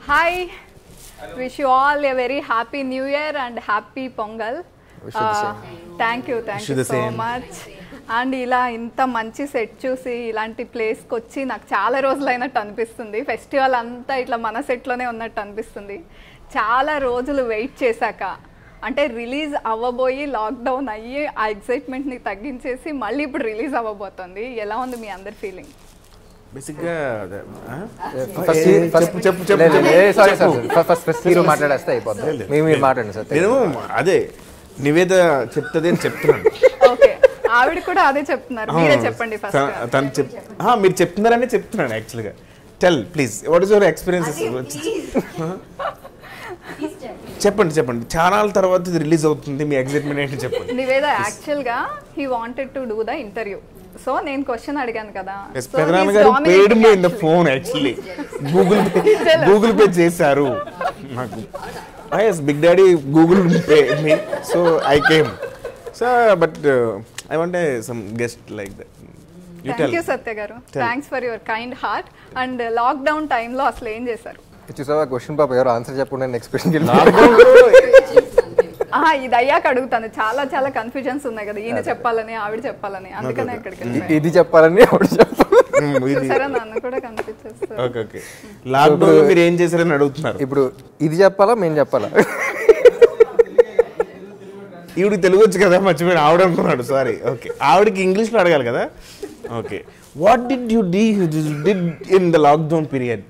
Hi wish you all a very happy new year and happy Pongal thank you thank Wish you you the so same. Much and ఇలా ఇంత మంచి set చూసి ఇలాంటి ప్లేస్కి వచ్చి నాకు చాలా రోజులైనట్టు అనిపిస్తుంది ఫెస్టివల్ అంతా ఇట్లా మన సెట్లోనే ఉన్నట్టు అనిపిస్తుంది చాలా రోజులు వెయిట్ చేశాక అంటే రిలీజ్ అవ్వబోయి లాక్డౌన్ అయ్యి ఆ ఎక్సైట్మెంట్ని తగ్గించేసి మళ్ళీ ఇప్పుడు రిలీజ్ అవ్వబోతుంది ఎలా ఉంది మీ అందరి ఫీలింగ్ బేసిక్గా ఫస్ట్ చెప్పు చెప్పు చెప్పు సారీ చెప్పు. సార్ ఫస్ట్ ఫస్ట్ హీరో మాట్లాడేస్తే అయిపోతుంది మేము మీరు మాట్లాడండి సార్ నేను అదే నివేద చెప్తుంది అని చెప్తున్నాను ఓకే ఆవిడ కూడా అదే చెప్తున్నారు మీరే చెప్పండి ఫస్ట్ త- తను చెప్ ఆ, మీరు చెప్తున్నారని చెప్తున్నాను యాక్చువల్గా tell please what is your experiences చెప్పండి చెప్పండి చాలా తర్వాత ఇది రిలీజ్ అవుతుంది మీ ఎగ్జైట్మెంట్ ఏంటి చెప్పండి నివేద యాక్చువల్ గా he wanted to do the interview so నేను క్వశ్చన్ అడిగాను కదా ఎస్ So పెదనాన్న he's గారు dominating paid me in the actually. Phone actually Google Pay Google Pay చేశారు నాకు yes big daddy Google Pay me so I came so but I want some guest like that you thank tell you Satya గారు thanks for your kind heart and lockdown టైంలో అసలు ఏం చేశారు చూసావా question పాప ఎవరు ఆన్సర్ చెప్పకుండా నెక్స్ట్ క్వశ్చన్ ఆహా, ఇది అయ్యాక అడుగుతాను చాలా చాలా కన్ఫ్యూజన్స్ ఉన్నాయి కదా ఈయన చెప్పాలని ఆవిడ చెప్పాలని అందుకనే ఇక్కడికి వెళ్ళాను. ఇది చెప్పాలని ఆవిడ చెప్పాలి ఇది చూసారా నన్ను కూడా కనిపించేస్తారు ఓకే ఓకే లాక్డౌన్ మీరు ఏం చేశారని అడుగుతున్నారు ఇప్పుడు ఇది చెప్పాలా మేము చెప్పాలా ఈవిడికి తెలుగు వచ్చు కదా మర్చిపోయిన ఆవిడ అనుకున్నాడు సారీ ఓకే ఆవిడకి ఇంగ్లీష్లో అడగాలి కదా okay what did you do did in the lockdown period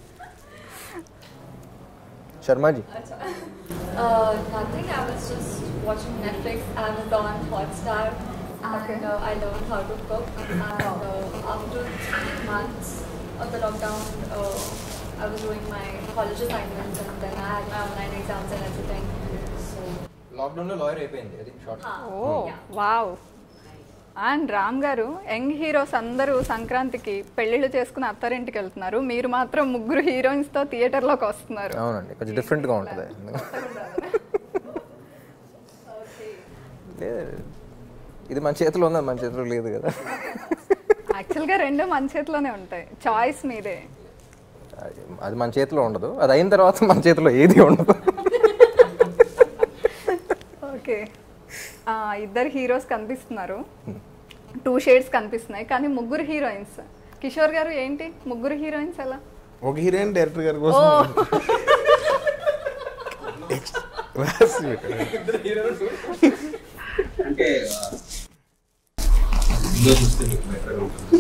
Sharmaji Uh, nothing. I was just watching Netflix, Amazon, Hotstar, and uh, I learned how to cook. And uh, after three months of the lockdown, uh, I was doing my college assignments, and then I had my online exams and everything. So, లాక్డౌన్లో lawyer అయిపోయింది అది short oh wow and Ram గారు young heroes అందరూ సంక్రాంతికి పెళ్లిళ్ళు చేసుకుని అత్తారింటికి వెళ్తున్నారు మీరు మాత్రం ముగ్గురు హీరోయిన్స్ తో థియేటర్ లోకి వస్తున్నారు అవునండి కొంచెం డిఫరెంట్గా ఉంటుంది లేదు ఇది మన చేతిలో ఉంది అది మన చేతిలో లేదు కదా యాక్చువల్ గా రెండు మన చేతిలోనే ఉంటాయి చాయిస్ మీదే అది- అది మన చేతిలో ఉండదు అది అయిన తర్వాత మన చేతిలో ఏది ఉండదు ఓకే ఇద్దరు హీరోస్ కనిపిస్తున్నారు టూ షేడ్స్ కనిపిస్తున్నాయి కానీ ముగ్గురు హీరోయిన్స్ కిషోర్ గారు ఏంటి ముగ్గురు హీరోయిన్స్ ఎలా ఒక హీరోయిన్ డైరెక్టర్ గారి ఓ కోసం రాసి పెట్టారు. అంటే ఇందులో చూస్తే మీకు బెటర్గా ఉంటుంది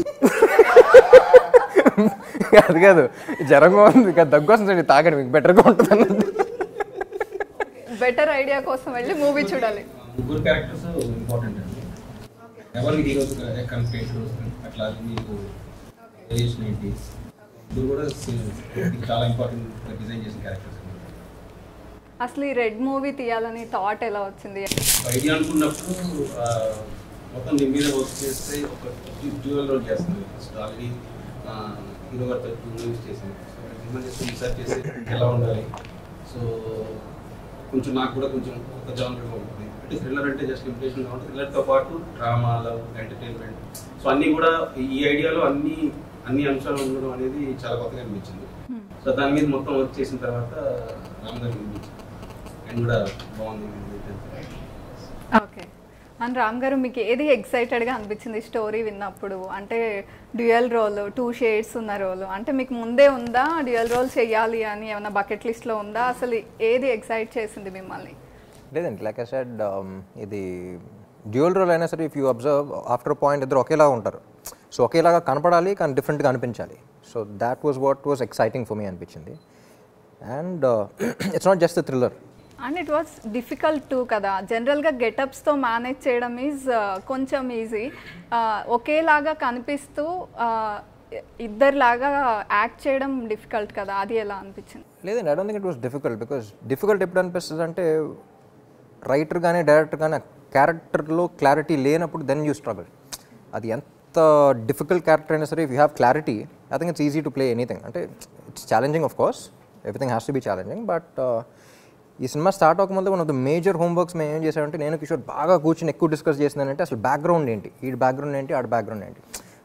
అది కాదు జ్వరంగా ఉంది ఇక దగ్గు వస్తుంది తాగండి మీకు బెటర్గా ఉంటుంది అన్నది బెటర్ ఐడియా కోసం వెళ్ళి మూవీ చూడాలి ముగ్గురు క్యారెక్టర్స్ ఇంపార్టెంట్ అండి ఎవరికి హీరోస్ కన్ఫ్లిక్ట్ అట్లా మీకు వేరియేషన్ ఏంటి ఇది కూడా ఇది చాలా ఇంపార్టెంట్ డిజైన్ చేసిన క్యారెక్టర్స్ అసలు ఈ రెడ్ మూవీ తీయాలని థాట్ ఎలా వచ్చింది ఐడియా అనుకున్నప్పుడు ఆ, మొత్తం దీని మీద వర్క్ చేస్తే ఒక డ్యూయల్ రోల్ చేస్తుంది ఫస్ట్ ఆల్రెడీ హీరో గారితో టూ మూవీస్ చేసింది సో మిమ్మల్ని చేసి రీసెర్చ్ చేసి ఎలా ఉండాలి సో కొంచెం నాకు కూడా కొంచెం ఒక జానర్గా ఉంటుంది అంటే థ్రిల్లర్ అంటే జస్ట్ ఇంప్రెషన్ కాబట్టి థ్రిల్లర్తో పాటు డ్రామా లవ్ ఎంటర్టైన్మెంట్ సో అన్నీ కూడా ఈ ఐడియాలో అన్ని అన్ని అంశాలు ఉండడం అనేది చాలా కొత్తగా అనిపించింది సో దాని మీద మొత్తం వర్క్ చేసిన తర్వాత రామ్ గారు అనిపించింది అండ్ కూడా బాగుంది ఓకే అండ్ రామ్ గారు మీకు ఏది ఎక్సైటెడ్గా అనిపించింది స్టోరీ విన్నప్పుడు అంటే డ్యూయల్ రోల్ టూ షేడ్స్ ఉన్న రోల్ అంటే మీకు ముందే ఉందా డ్యూయల్ రోల్ చేయాలి అని ఏమైనా బకెట్ లిస్ట్లో ఉందా అసలు ఏది ఎక్సైట్ చేసింది మిమ్మల్ని లేదండి లైక్ ఐ సెడ్ ఇది డ్యూయల్ రోల్ అయినా సరే if you observe after point ఇద్దరు ఒకేలాగా ఉంటారు సో ఒకేలాగా కనపడాలి కానీ డిఫరెంట్గా అనిపించాలి so that was what was exciting for me అనిపించింది and it's not just thriller and it was difficult to కదా జనరల్గా గెటప్స్తో మేనేజ్ చేయడం ఈజ్ కొంచెం ఈజీ ఒకేలాగా కనిపిస్తూ uh, ఇద్దరిలాగా యాక్ట్ చేయడం డిఫికల్ట్ కదా అది ఎలా అనిపించింది లేదండి I don't think it was difficult because difficult ఎప్పుడు అనిపిస్తుంది అంటే రైటర్ కానీ డైరెక్టర్ కానీ క్యారెక్టర్లో క్లారిటీ లేనప్పుడు దెన్ యూ స్ట్రగుల్ అది ఎంత డిఫికల్ట్ క్యారెక్టర్ అయినా సరే if you have clarity I think it's easy to play anything అంటే it's challenging of course everything has to be challenging but ఈ సినిమా స్టార్ట్ అవ్వకముందు one of the major homeworks మేము ఏం చేసామంటే నేను కిషోర్ బాగా కూర్చొని ఎక్కువ డిస్కస్ చేసిందంటే అసలు బ్యాక్గ్రౌండ్ ఏంటి ఈ బ్యాక్గ్రౌండ్ ఏంటి ఆడ బ్యాక్గ్రౌండ్ ఏంటి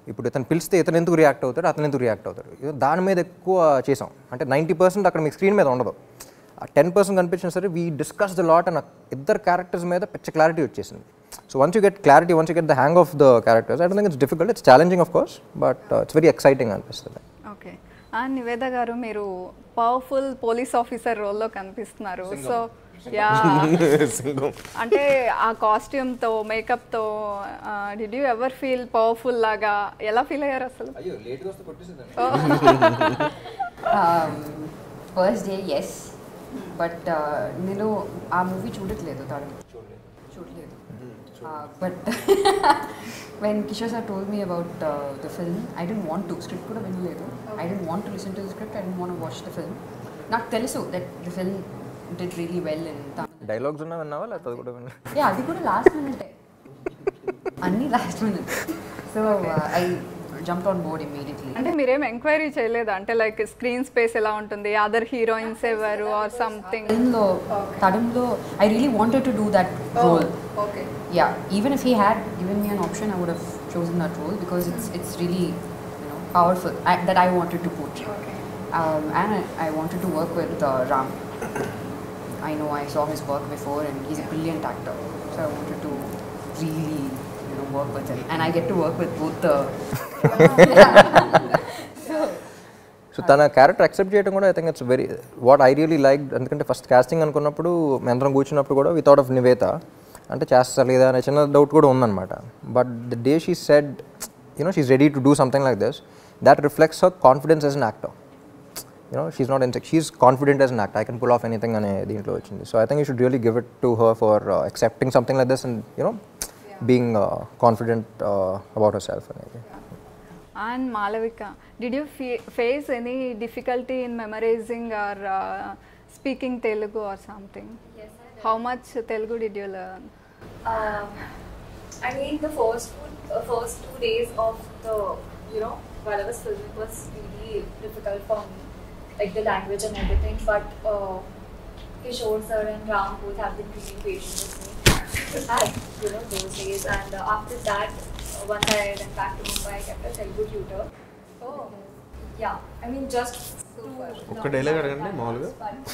ఇప్పుడు ఇతను పిలిస్తే ఇతను ఎందుకు రియాక్ట్ అవుతాడు అతను ఎందుకు రియాక్ట్ అవుతాడు ఇది దాని మీద ఎక్కువ చేసాం అంటే నైంటీ పర్సెంట్ అక్కడ మీకు స్క్రీన్ మీద ఉండదు ఆ టెన్ పర్సెంట్ కనిపించినా సరే we discuss the lot and ఇద్దరు క్యారెక్టర్స్ మీద పిచ్చ క్లారిటీ వచ్చేసింది so once you get clarity once you get the hang of the characters I don't think it's difficult it's challenging of course but it's very exciting అనిపిస్తుంది okay and Niveda గారు మీరు powerful police officer రోల్లో కనిపిస్తున్నారు so yeah Singam అంటే ఆ costume తో makeup తో did you ever feel powerful లాగా ఎలా ఫీల్ అయ్యారు అసలు ఫస్ట్ డే ఎస్ బట్ నేను ఆ మూవీ చూడట్లేదు తాను చూడలేదు but when Kishore sir told me about the film I didn't want to script కూడా వినలేదు I didn't want to listen to the script I didn't want watch the film నాకు తెలుసు that the film did really well in తమిళ dialogues ఉన్నా విన్నావా లేకపోతే అది కూడా విన్నా యా అది కూడా లాస్ట్ మినిటే అన్నీ last minute so I jump on board immediately అంటే మీరేం ఎంక్వైరీ చేయలేదు అంటే లైక్ స్క్రీన్ స్పేస్ ఎలా ఉంటుంది అదర్ హీరోయిన్స్ ఎవరు ఆర్ సంథింగ్ తడంలో తడంలో I really wanted to do that role okay yeah even if he had given me an option i would have chosen that role because it's it's really you know powerful I, that i wanted to portray um, and I, I wanted to work with uh, ram i know i saw his work before and he's a brilliant actor so i wanted to really you know work with him and i get to work with both the so తన character accept చేయడం కూడా I think it's very what I really like ఎందుకంటే first casting అనుకున్నప్పుడు మేమందరం కూర్చున్నప్పుడు కూడా without of Nivetha అంటే చేస్తా లేదా అనే చిన్న డౌట్ కూడా ఉందన్నమాట but the day she said you know she's ready to do something like this that reflects her confidence as an actor you know she's not in she's confident as an act I can pull off anything అనే దీంట్లో వచ్చింది so I think you should really give it to her for accepting something like this and you know being confident about her self అనేది and Malavika did you face any difficulty in memorising or speaking Telugu or something Yes, I did. How much Telugu did you learn Um, I mean, the first two, uh, first two days of the, you know, while I was filming was really difficult for me, like the language and everything. But uh, Kishore sir and Ram both have been really patient with me at, you know, those days. And uh, after that, uh, once I went back to Mumbai, I kept a Telugu tutor. Oh. Yeah, I mean, just super. ఒక్క dialogue అడగండి మామూలుగా.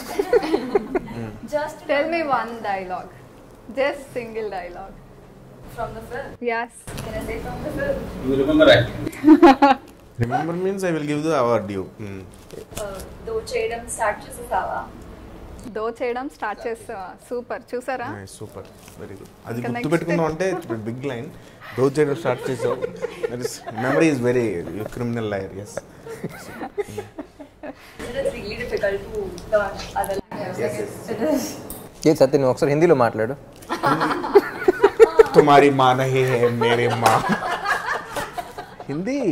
just to tell me learn one dialogue just single dialogue from the film. Yes Can I say from the film? You remember acting? Remember means I will give the award you Uh, though చేయడం start చేసేసావా though చేయడం start చేస్తా super చూసారా super very good అది ఇంకా గుర్తు next. పెట్టుకుందాం అంటే బిగ్ లైన్ రోజు చేయడం స్టార్ట్ చేసావు memory is very criminal liar yes It is really difficult to learn other languages. It is. ఏ సత్య నువ్వు ఒకసారి హిందీలో మాట్లాడు తుమారి మా నహీ హే మేరే మా Hindi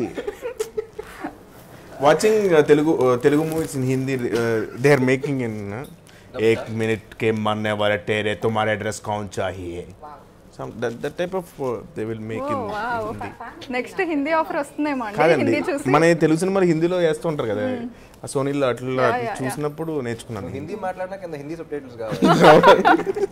watching Telugu Telugu movies in Hindi they are making in एक मिनट के मरने वाले तेरे तुम्हारे एड्रेस कौन चाहिए some that, that type of uh, they will make in hindi next Hindi offer వస్తుందేమో అండి కాదండి హిందీ చూసి మన తెలుగు సినిమాలు హిందీలో వేస్తూ ఉంటారు కదా ఆ సోనీలో అట్లా Yeah, yeah, yeah. చూసినప్పుడు నేర్చుకున్నాను హిందీ మాట్లాడినా కింద హిందీ సబ్ టైటిల్స్ కావాలి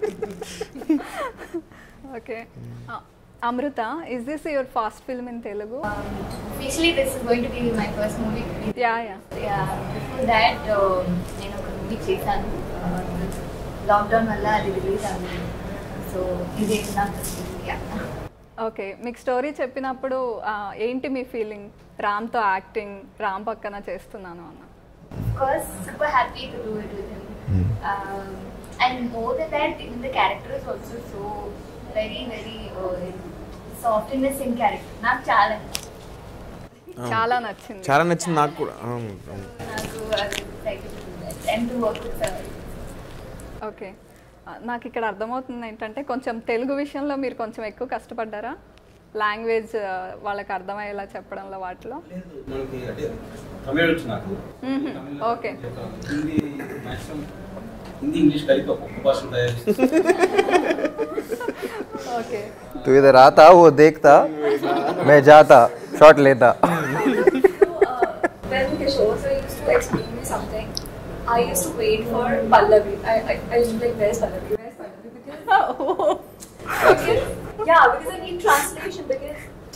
okay Amrita is this your first film in Telugu Actually, this is going to be my first movie. Yeah yeah Yeah, before that, uh, నేను ఒక మూవీ చేశాను లాక్డౌన్ వల్ల అది రిలీజ్ అవ్వలేదు సో ఇది నా ఫస్ట్ ఓకే మీకు స్టోరీ చెప్పినప్పుడు ఆ, ఏంటి మీ ఫీలింగ్ రామ్తో యాక్టింగ్ రామ్ పక్కన చేస్తున్నాను అన్న Of course, super happy to do it with him. Um, and more than that, even the character is also so very, very uh, soft innocent character. నాకు చాలా చాలా నచ్చింది చాలా నచ్చింది నాకు కూడా అవును, అవును. నాకు అది excited to do that. And to work with sir. Okay ఆ, నాకు ఇక్కడ అర్థమవుతుంది ఏంటంటే కొంచెం తెలుగు విషయంలో మీరు కొంచెం ఎక్కువ కష్టపడ్డారా లాంగ్వేజ్ వాళ్ళకి అర్థమయ్యేలా చెప్పడంలో వాటిలో మనకి అంటే తమిళ వచ్చు నాకు మ్మ్. తమిళ్లో ఓకే. ఒక హిందీ మాక్సిమం హిందీ ఇంగ్లీష్ కలిపి ఒక్కొక్క భాష తయారు చేసి ఓకే तू इधर आता वो देखता मैं जाता शॉट लेता So, uh, when Kishore sir used to explain me something, I used to wait for Pallavi. I, I, I used to be like, where's Pallavi? Where's Pallavi? Because, because yeah, because I need translation because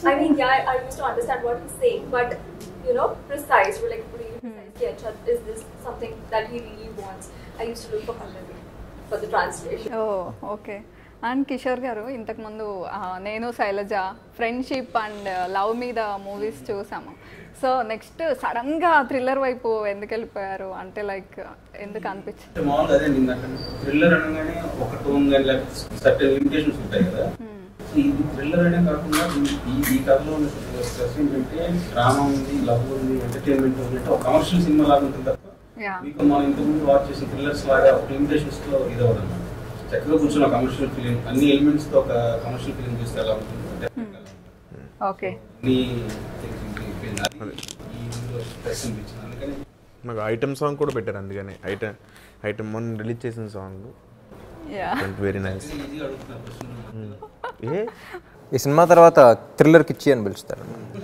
I mean, yeah, I, I used to understand what he's saying, but you know, precise, like really precise. Yeah, Chad, is this something that he really wants? I used to look for Pallavi for the translation. Oh okay and Kishore గారు ఇంతకుముందు ఆ, నేను Shailaja friendship and love మీద movies చూసాము so next సడన్గా thriller వైపు ఎందుకు వెళ్ళిపోయారు అంటే లైక్ ఎందుకు అనిపించింది అంటే మామూలుగా అదే నిన్న థ్రిల్లర్ అనగానే ఒక టోన్ కానీ సర్టెన్ లిమిటేషన్స్ ఉంటాయి కదా సో ఇది థ్రిల్లర్ అనే కాకుండా ఈ- ఈ ఈ కథలో ఉన్న స్ట్రెస్ ఏంటంటే డ్రామా ఉంది లవ్ ఉంది ఎంటర్టైన్మెంట్ ఉంది అంటే ఒక కమర్షియల్ సినిమా లాగా ఉంటుంది తప్ప యా మీకు మనం ఇంతకుముందు వాచ్ చేసిన థ్రిల్లర్స్ లాగా ఒక లిమిటేషన్స్ తో ఇది అవ్వదు చక్కగా కూర్చున్న కమర్షియల్ ఫిలిం అన్ని ఎలిమెంట్స్ తో ఒక కమర్షియల్ ఫిలిం చూస్తే ఎలా ఉంటుంది Definitely అలా ఉంటుంది. ఓకే అన్ని అయిపోయింది. అది ఈ ఇందులో స్ట్రెస్ అనిపించింది అందుకని నాకు ఐటమ్ సాంగ్ కూడా పెట్టారు అందుకని ఐటమ్ ఐటమ్ మొన్న రిలీజ్ చేసిన సాంగ్ యా వెరీ నైస్ ఈజీగా అడుగుతున్నారు క్వశ్చన్ ఏ ఈ సినిమా తర్వాత థ్రిల్లర్కి ఇచ్చి అని పిలుస్తారు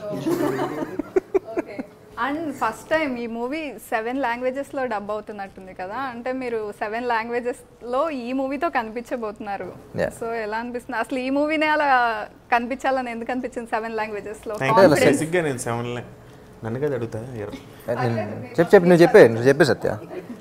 ఓకే అండ్ ఫస్ట్ టైం ఈ మూవీ సెవెన్ లాంగ్వేజెస్లో డబ్ అవుతున్నట్టుంది కదా అంటే మీరు సెవెన్ లాంగ్వేజెస్లో ఈ మూవీతో కనిపించబోతున్నారు Yeah. సో ఎలా అనిపిస్తుంది అసలు ఈ మూవీనే అలా కనిపించాలని ఎందుకు అనిపించింది సెవెన్ లాంగ్వేజెస్లో బేసిక్గా నేను సెవెన్ నన్ను కదా అడుగుతా ఎర- నేను చెప్పు చెప్పు నువ్వు చెప్పే నువ్వు చెప్పే సత్య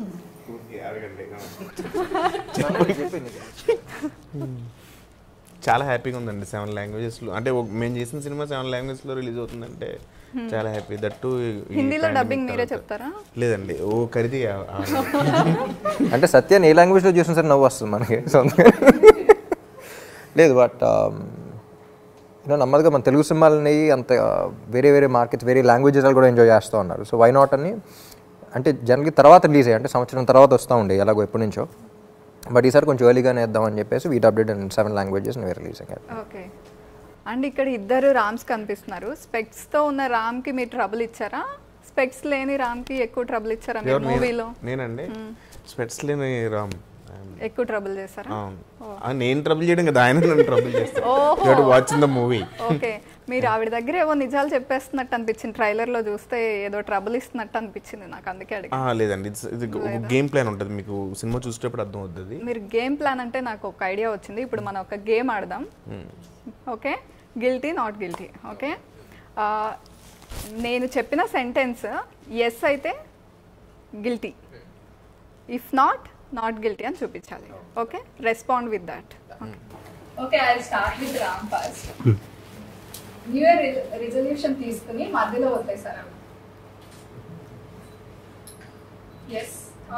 చాలా హ్యాపీగా ఉందండి సెవెన్ లాంగ్వేజెస్లో అంటే ఒక- మేము చేసిన సినిమా సెవెన్ లాంగ్వేజ్లో రిలీజ్ అవుతుందంటే చాలా హ్యాపీ దట్టు హిందీలో డబ్బింగ్ మీరే చెప్తారా లేదండి ఓ ఖరీది ఆ- ఆ- అంటే సత్యాన్ని ఏ లాంగ్వేజ్లో చూసిన సరే నవ్వు వస్తుంది మనకి సొంతంగా లేదు బట్ యూనో నెమ్మదిగా మన తెలుగు సినిమాలని అంత వేరే వేరే మార్కెట్స్ వేరే లాంగ్వేజెస్ కూడా ఎంజాయ్ చేస్తూ ఉన్నారు సో వై నాట్ అని అంటే జనరల్గా తర్వాత రిలీజ్ అయ్యాయి అంటే సంవత్సరం తర్వాత వస్తూ ఉండే ఎలాగో ఎప్పటి నుంచో బట్ ఈసారి కొంచెం ఎర్లీగానే వేద్దామని చెప్పేసి వీట్ అప్డేట్ అండ్ సెవెన్ లాంగ్వేజెస్ వేరే రిలీజ్ అయ్యాయి ఓకే అండ్ ఇక్కడ ఇద్దరు రామ్స్ కనిపిస్తున్నారు స్పెక్స్తో ఉన్న రామ్కి మీరు ట్రబుల్ ఇచ్చారా స్పెక్స్ లేని రామ్కి ఎక్కువ ట్రబుల్ ఇచ్చారా మీరు ఎవరు నేను- మూవీలో నేనండి స్పెట్స్ లేని రామ్ ఎక్కువ ట్రబుల్ చేశారా అవును. ఆ, నేను ట్రబుల్ చేయడం కదా ఆయన నన్ను ట్రబుల్ చేస్తాను ఓహో. వాచింగ్ ద మూవీ ఓకే మీరు ఆవిడ దగ్గర ఏవో నిజాలు చెప్పేస్తున్నట్టు అనిపించింది ట్రైలర్ లో చూస్తే ఏదో ట్రబుల్ ఇస్తున్నట్టు అనిపించింది నాకు అందుకే అడిగి లేదండి it's- ఇది ఒక గేమ్ ప్లాన్ ఉంటుంది మీకు సినిమా చూసేటప్పుడు అర్థం అవుతుంది మీరు గేమ్ ప్లాన్ అంటే నాకు ఒక ఐడియా వచ్చింది ఇప్పుడు మనం ఒక గేమ్ ఆడదాం okay guilty not guilty okay ఆ, నేను చెప్పిన సెంటెన్స్ ఎస్ అయితే guilty if not not guilty అని చూపించాలి okay respond with that okay I start with Ram first new year resolution తీసుకుని మధ్యలో వదిలేసారా ఎస్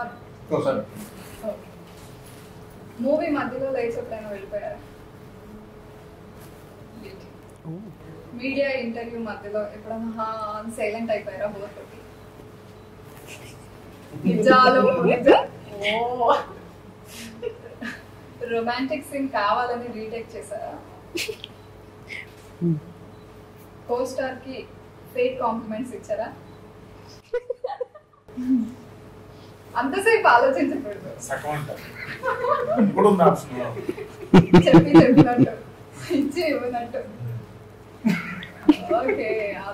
మూవీ మధ్యలో లేచి ఎప్పుడైనా వెళ్ళిపోయారా మీడియా ఇంటర్వ్యూ మధ్యలో ఎప్పుడైనా సైలెంట్ అయిపోయారా బోర్ కొట్టి నిజాలు నిజం ఓ రొమాంటిక్ సీన్ కావాలని రీటేక్ చేశారా కో స్టార్ కి ఫేక్ కాంప్లిమెంట్స్ ఇచ్చారా అంతసేపు ఆలోచించకూడదు చెప్పి చెప్పినట్టు ఇచ్చి ఇవ్వనట్టు ఓకే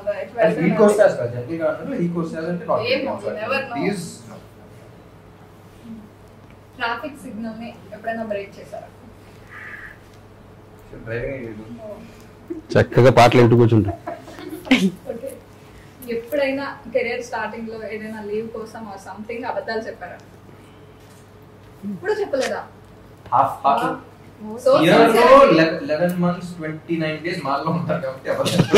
ట్రాఫిక్ సిగ్నల్ ని ఎప్పుడైనా బ్రేక్ చేశారా చక్కగా పాటలు వింటూ కూర్చుంటాం ఓకే ఎప్పుడైనా కెరియర్ స్టార్టింగ్ లో ఏదైనా లీవ్ కోసం సంథింగ్ అబద్ధాలు చెప్పారా ఇప్పుడు చెప్పలేదా so eleven months twenty nine days మాల్లో ఉంటారు కాబట్టి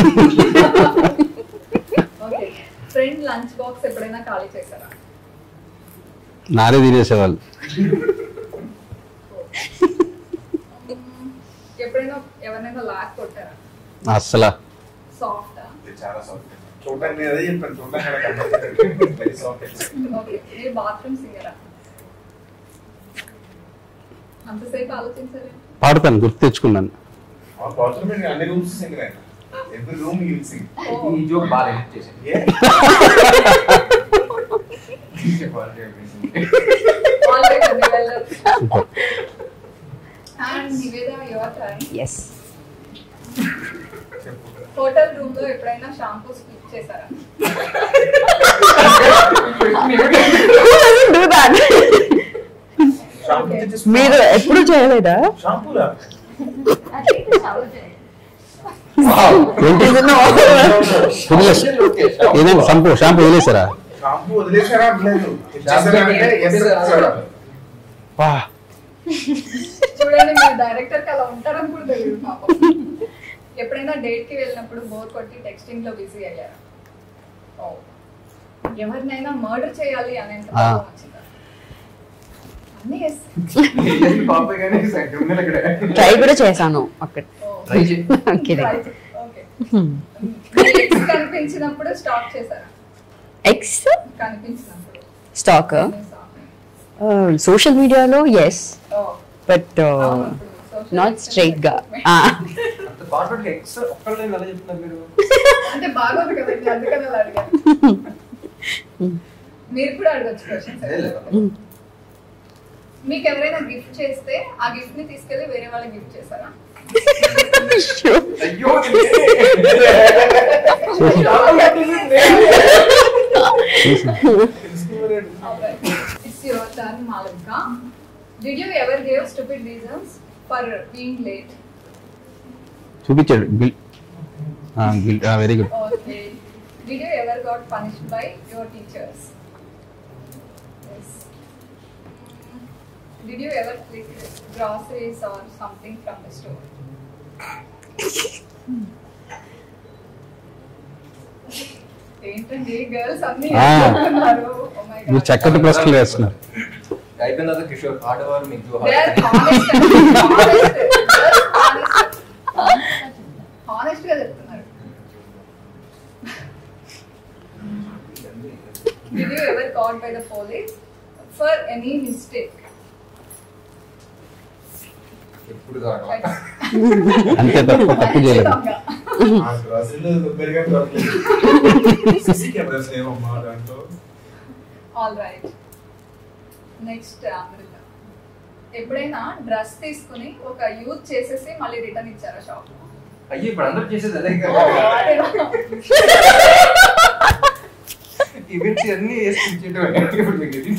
ఓకే ఫ్రెండ్ లంచ్ బాక్స్ ఎప్పుడైనా ఖాళీ చేశారా నారే తినేసేవాళ్ళు ఎప్పుడైనా ఎవరినైనా లాక్ కొట్టారా అస్సలా సాఫ్ట్ చూడండి అదే చెప్పాను చూడండి ఓకే మీరు బాత్రూమ్ సింగరా అంతసేపు ఆలోచించారు పాడతాను గుర్తు తెచ్చుకున్నాను అన్ని రూమ్స్ సింగర్ ఆయన ఎవ్రీ రూమ్ యూల్ సింగ్ ఈ జోక్ బాగా హెల్ప్ చేసింది and Niveda your turn yes hotel room లో ఎప్పుడైనా షాంపూ స్కిప్ చేశారా డూ దాట్ మీరు ఎప్పుడు చేయలేదా షాంపూలా అట్లయితే shower చేయండి. వదిలేసి ఏదైనా షాంపూ షాంపూ వదిలేసారా షాంపూ వదిలేసారా అనలేదు ఇచ్చేసారా అంటే yes ఇచ్చాడు. వా చూడండి మీరు డైరెక్టర్ కి అలా ఉంటారని కూడా తెలియదు పాపం ఎప్పుడైనా డేట్ కి వెళ్ళినప్పుడు బోర్ కొట్టి టెక్స్టింగ్ లో బిజీ అయ్యారా ఓ. ఎవరినైనా మర్డర్ చేయాలి అనేంత ఆ. కోపం వచ్చిందా అన్నీ yes. పాప కానీ క్రిమినల్ ఇక్కడ ట్రై కూడా చేశాను అక్కడ ఓ. ట్రై చేయి Kidding. Right. Okay. మీ ex కనిపించినప్పుడు స్టాప్ చేశారా ఎక్స్ కనిపించినప్పుడు స్టాక్ సోషల్ మీడియాలో ఎస్ ఓ. బట్ అవును, ఇప్పుడు social నాట్ media స్ట్రైట్ గా అంత పాస్వర్డ్ ఎక్స్ ఒక్కళ్ళే ఎలా చెప్తున్నారు మీరు అంటే బాగోదు కదండి అందుకని అలా అడిగాను మీరు కూడా అడగచ్చు క్వశ్చన్స్ అదే లేదు. మీకు ఎవరైనా గిఫ్ట్ చేస్తే ఆ గిఫ్ట్ ని తీసుకెళ్లి వేరే వాళ్ళకి గిఫ్ట్ చేశారా అయ్యో it's your turn Malavika did you ever give stupid reasons for being late చూపించాడు bill bill very good okay did you ever got punished by your teachers Did you ever click groceries or something from the store? ఏంటండి girls అన్ని ఆ. చెప్తున్నారు Oh my మీరు God. చక్కటి ప్రశ్నలు వేస్తున్నారు అయిపోయిన తర్వాత కిషోర్ ఆడవారు మీకు They are honest అండి. Honest. Girls honest. Honest గా చెప్తున్నారు Did you ever caught by the police for any mistake? ఎప్పుడు కావాలి అంతే తప్ప తప్పు చేయలేదు ఖచ్చితంగా. ఆ గ్రాసరీలో దగ్గరగా దొరకలేదు సిసి కెమెరాస్ లేవమ్మా దాంట్లో ఆల్ రైట్ నెక్స్ట్ అమృత ఎప్పుడైనా డ్రెస్ తీసుకుని ఒక యూజ్ చేసేసి మళ్ళీ రిటర్న్ ఇచ్చారా షాప్ అయ్యి ఇప్పుడు అందరూ చేసేది అదే ఈవెంట్స్ అన్ని వేసుకుంటే ఇప్పుడు మీకు ఇది.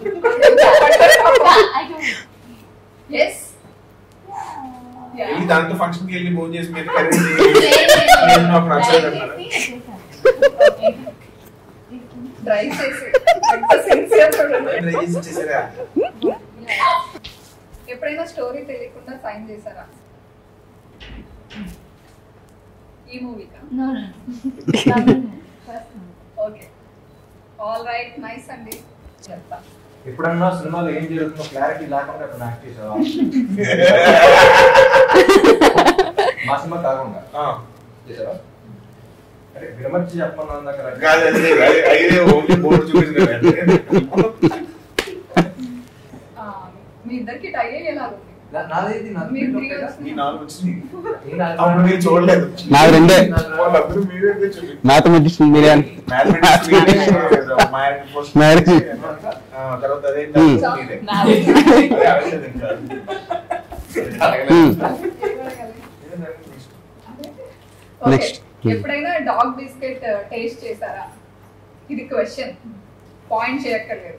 I don't. ఎస్ వెళ్ళి దాంతో ఫంక్షన్ కి వెళ్ళి భోజనం చేసి మీద కర్రీ నేను నాకు నచ్చలేదు అన్నారు డ్రై చేసి ఎంత సిన్సియర్ చూడండి ట్రై చేసి ఇచ్చేసారా ఎప్పుడైనా స్టోరీ తెలియకుండా సైన్ చేశారా ఈ మూవీకా No, no, no. no, no. First one. Okay all right nice అండి చెప్తా ఎప్పుడన్నా సినిమాలో ఏం జరుగుతుందో క్లారిటీ లేకుండా ఇప్పుడు యాక్ట్ చేసావా మా సినిమా కాకుండా ఆ, చేసావా అరే విడమర్చి చెప్పమన్నా ఇందాక రా. కాదు అది లేదు. అది- అయితే ఓన్లీ బోర్డు చూపించిన ఆ, మీ ఇద్దరికి టై అయ్యేలాగుంది నా- నాదేది నాది మీరు ఒకటే three కదా? వచ్చింది. మీ నాలుగు వచ్చినాయి నేను అది అప్పుడు మీరు చూడలేదు నాది రెండే వాళ్ళందరూ మీరే చూపించారు మ్యాథమెటిక్స్ మీరే అని మ్యాథమెటిక్స్ మీరే, మ్యాథ్స్ ఫస్ట్ Marriage. ఆ, తర్వాత అదే Hmm. మీరే. అదే అడగలేదు ఇంకా. Hmm. ఓకే. Next. ఎప్పుడైనా డాగ్ బిస్కెట్ టేస్ట్ చేశారా ఇది క్వశ్చన్ పాయింట్ చేయక్కర్లేదు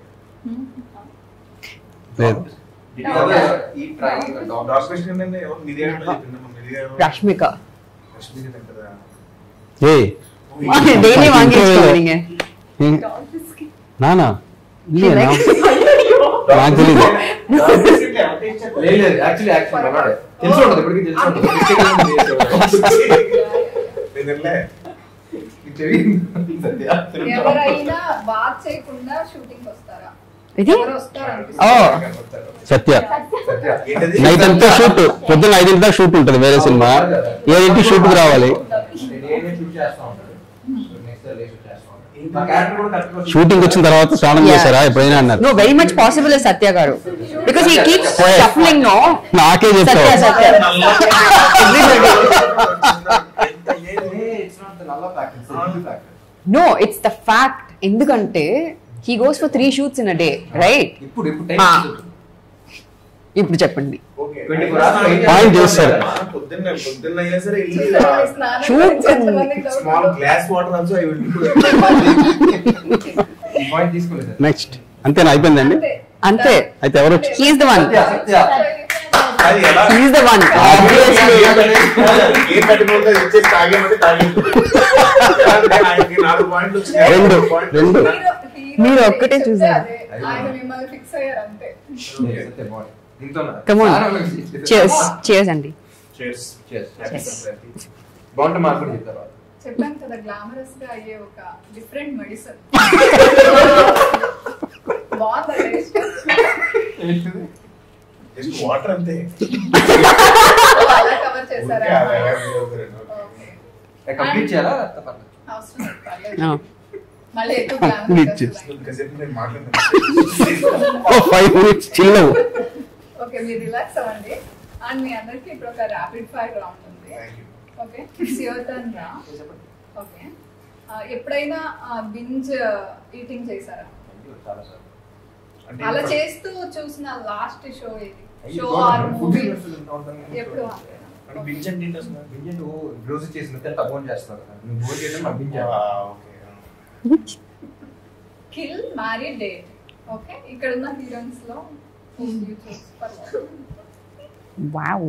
లేదు Did you ever eat try a dog? Dog fish ఏంటంటే ఎవరు మీరే చెప్పిందమ్మా మీరే ரஷ்மிகா రష్మిక తింటదా ఏ டெய்லி வாங்கி வச்சுக்கோங்க ఏ- డాగ్ బిస్కెట్ నానా ఇల్లే నా- నాకు తెలీదు లేదు లేదు యాక్చువల్లీ యాక్చువల్లీ మనోడే తెలిసి ఉంటుంది ఇప్పటికీ తెలిసి ఉంటుంది Mistake ఏం లేదు. నేను తినలే. నీకు తెలియదు. సత్య. ఎవరైనా బాత్ చేయకుండా షూటింగ్ వస్తారా ఇది ఎవరు వస్తారు ఓ అనిపిస్తుంది సత్య సత్య. ఏంటది? నైట్ అంతా షూట్ పొద్దున్న ఐదింటి దాకా షూట్ ఉంటుంది వేరే సినిమా ఏడింటి షూట్ కి రావాలి నేను ఏమే shoot చేస్తా ఉంటాడు. So next day shoot చేస్తా ఉంటాడు. మా character కూడా correct గా shoot షూటింగ్ వచ్చిన తర్వాత స్నానం Yeah. చేశారా ఎప్పుడైనా అన్నారు No, very much possible is Satya Garu. Because he keeps Wait. shuffling, no? నాకే Satya, చెప్పావు Satya. Hey, it's not the null factor, it's the null factor. No, it's the fact. ఎందుకంటే he goes for three shoots in a day, right? ఇప్పుడు ఇప్పుడు time Ah. చూడు. ఇప్పుడు చెప్పండి okay. 24 hours లో Point చేస్తారు. పొద్దున్న పొద్దున్న అయినా సరే వెళ్ళి స్నానం Shoot గురించి ఎంతమందికి doubt స్మాల్ ఉందో. Glass water also I will ఈ పాయింట్ తీసుకోలేదు నెక్స్ట్ అంతేనా అయిపోయిందండి అంతే. అంతే అయితే ఎవరు He is the one. సత్య సత్య అది ఎలా ఈజ్ ద వన్ ఏం కట్టుకోకుండా ఇచ్చేసి తాగేమంటే తాగేది ఆయనకి నాలుగు పాయింట్లు వచ్చినాయి రెండు, నాలుగు పాయింట్లు రెండు. హీరో- హీరో మీరు ఒక్కటే చెప్తే చూసారు. అదే. ఆయన మిమ్మల్ని ఫిక్స్ అయ్యారు అంతే కమోన్ చేర్స్ చేర్స్ అండి Cheers. బాగుంటే మాకు కూడా చెప్తారు చెప్పాను కదా గ్లామరస్ గా అయ్యే ఒక డిఫరెంట్ మెడిసిన్ బాగుందా టేస్ట్ Just water అంతే అలా కవర్ చేశారా ఊరికే అలా ఎలా మీరు ఒక రెండు. ఓకే కంప్లీట్ చేయాలా అవసరం లేదు, పర్లేదు. ఆ. మళ్ళీ ఎక్కువ Complete చేసి. గ్లామర్ ఇంకాసేపు నేను మాట్లాడను. ఫైవ్ మినిట్స్ చిల్లవు ఓకే మీరు రిలాక్స్ అవ్వండి అండ్ మీ అందరికి ఇప్పుడు ఒక ర్యాపిడ్ ఫైర్ రౌండ్ ఉంది Thank you. ఓకే సియర్ టర్న్ రా ఓకే ఆ, ఎప్పుడైనా బింజ్ ఈటింగ్ చేశారా అంటే అలా ఇప్పుడు- చేస్తూ చూసిన లాస్ట్ షో ఇది షో ఆర్ మూవీ ఎప్పుడు అంతేనా? అంటే binge అంటే ఏంటి అసలు? రోజు చేసిన తర్వాత భోజనం చేస్తారు నువ్వు భోజనం చేయడం నాకు binge ఆ, చేయాలి. okay. Kill marry date okay ఇక్కడ ఉన్న హీరోయిన్స్ లో whom you choose for love? Wow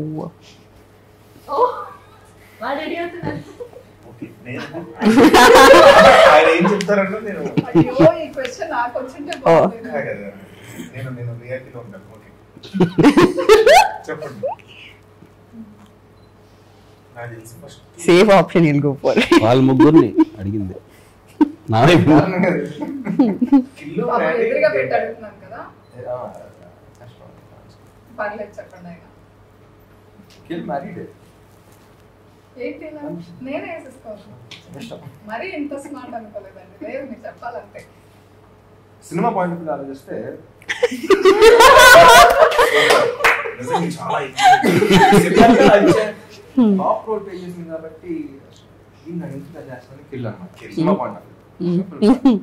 వాడు రెడీ అవుతున్నారు Okay. నేను ఆయన ఏం చెప్తారంటే నేను అయ్యో ఈ క్వశ్చన్ నాకు వచ్చింటే బాగుంది ఆ, కదా. నేను నేను రియాలిటీలో ఉంటాను ఓకే చెప్పండి నాకు తెలిసి first safe option will go for వాళ్ళ ముగ్గురిని అడిగింది నా వైపు కిల్లు పాపం మ్యారీ ఎదురుగా డేట్. పెట్టి అడుగుతున్నాను కదా ఆ, కష్టం. పర్లేదు చెప్పండి ఆయన కిల్ మ్యారీడ్ ఏంటి ఇలా? నేనే వేసేసుకోవచ్చు ఇష్టం మరీ ఇంత స్మార్ట్ అనుకోలేదండి లేదు మీరు చెప్పాలంతే సినిమా పాయింట్ ఆఫ్ వ్యూ ఆలోచిస్తే నిజంగా చాలా ఎక్కువ. టాప్ రోల్ పే చేసింది కాబట్టి ఈ నన్ను ఇంట్లో చేస్తాను కిల్ అన్నమాట సినిమా పాయింట్ ఆఫ్ వ్యూ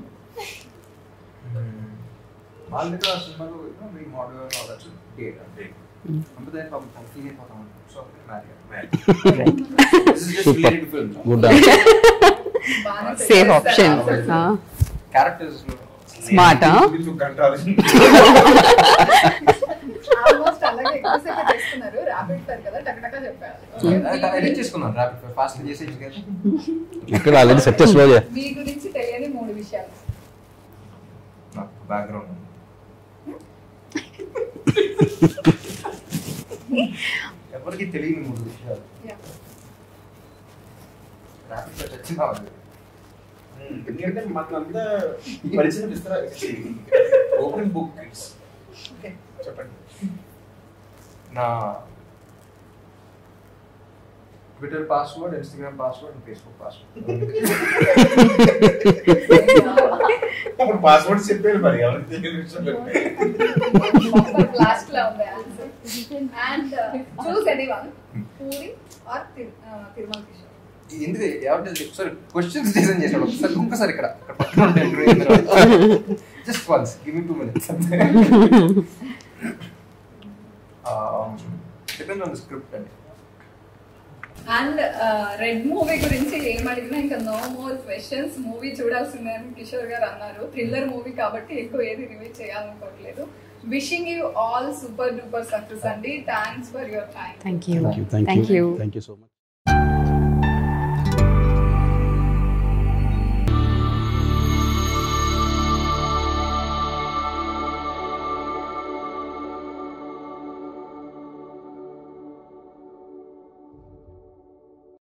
వాళ్ళ దగ్గర ఆ సినిమాలో మీ మోడల్ అవ్వచ్చు డేట్ అంటే అంతే పాపం తన ఫీల్ అయిపోతాం so marry this is just related film good బాగానే సేఫ్ పెట్టేస్తారు ఆప్షన్ answers. క్యారెక్టర్స్ స్మార్ట్ మీకు కంట్రోల్ ఆల్మోస్ట్ అలాగే ఎక్కువసేపు చేస్తున్నారు ర్యాపిడ్ ఫైర్ కదా టకటక చెప్పారు Okay, మీ ఎడిట్ గురించి- చేసుకున్నాను ర్యాపిడ్ ఫాస్ట్ చేసేసి కదా ఇక్కడ ఆల్రెడీ సెట్ స్లో మీ గురించి తెలియని మూడు విషయాలు నాకు బ్యాక్గ్రౌండ్ ఎవరికి తెలియని మూడు విషయాలు Yeah. ర్యాపిడ్ ఫైర్ చచ్చినా ఎందుకంటే మాకు అంతా పరిచయం ఇస్తారా ఓపెన్ బుక్ ఓకే చెప్పండి నా Twitter password Instagram password Facebook password అప్పుడు పాస్వర్డ్ చెప్పారు మరి ఎవరికి తెలియని విషయం లాస్ట్ లో ఉంది answer and choose any one Puri or Tirumala Kishore ఎందుకు ఎవరి ఒకసారి క్వశ్చన్స్ డిజైన్ చేశాడు ఒకసారి ఇంకొకసారి ఇక్కడ ఇక్కడ పక్కన ఉంటే just once give me two minutes depend on script అండి అండ్ రెడ్ మూవీ గురించి ఏం అడిగినా ఇంకా నో మోర్ క్వశ్చన్స్ మూవీ చూడాల్సిందే అని కిషోర్ గారు అన్నారు థ్రిల్లర్ మూవీ కాబట్టి ఎక్కువ ఏది రివీల్ చేయాలనుకోవట్లేదు wishing you all super duper success అండి thanks for your time thank you thank you thank you thank you so much